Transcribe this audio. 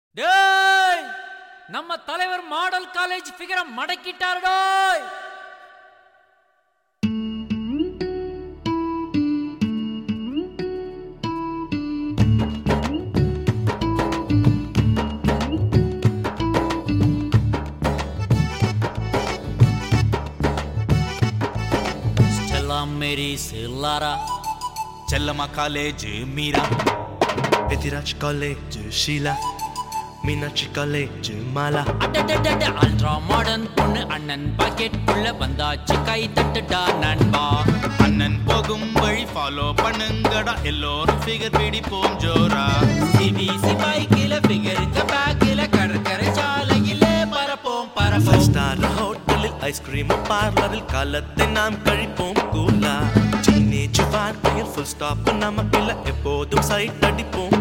டேய் நம்ம தலைவர் மாடல் காலேஜ் ஃபிகரை மடக்கிட்டாரு டேய் ஸ்டெல்லா மேரி சில்லாரா Chellamma college Meera Petiraj College, Sheila. Meenakshi College, Mala. அடடடட அல்ட்ரா மாடர்ன் பொண்ணு அண்ணன் பாக்கெட் உள்ள வந்தாச்சு கை தட்டுடா நண்பா அண்ணன் போகும் வழி ஃபாலோ பண்ணுங்கடா எல்லோரும் ஃபிகர் பிடிப்போம் ஜோரா சிபிசி பைக்கில ஃபிகருக்கு பேக்கில கடற்கரை சாலையிலே பரப்போம் Five பரப்போம் star ஹோட்டலில் ஐஸ்கிரீம் பார்லரில் காலத்தை நாம் கழிப்போம் கூலா டீனேஜ் வாழ்க்கையில் ஃபுல் ஸ்டாப் நமக்கில்ல எப்போதும் சைட் அடிப்போம்